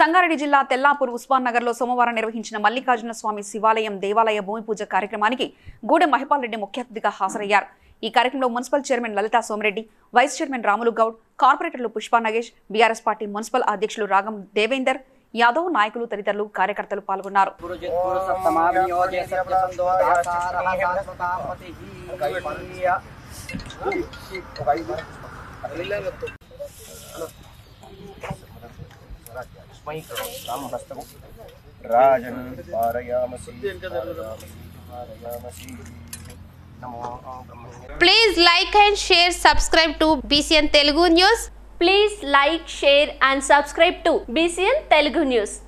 సంగారెడ్డి జిల్లా తెల్లాపూర్ ఉస్మాన్ నగర్ లో సోమవారం నిర్వహించిన మల్లికార్జున స్వామి శివాలయం దేవాలయ భూమి పూజ కార్యక్రమానికి గూడెం మహిపాల్ రెడ్డి ముఖ్య అతిథిగా హాజరయ్యారు ఈ కార్యక్రమంలో municipal chairman Lalitha Somireddy vice chairman Ramulu Goud కార్పొరేటర్లు Pushpa Nagesh BRS party municipal అధ్యక్షులు రాగం దేవేందర్ యాదవ్ నాయకులు తదితరులు కార్యకర్తలు పాల్గొన్నారు గురుజిత్ గురు సప్తమావినియోజే సత్యసందో దాసారః శాశ్వతాపతిః కైవల్య రాజన్ పారయామసి పారయామసి నమో బ్రహ్మణ్య Please like and share, subscribe to BCN Telugu News. Please like, share and subscribe to BCN Telugu News.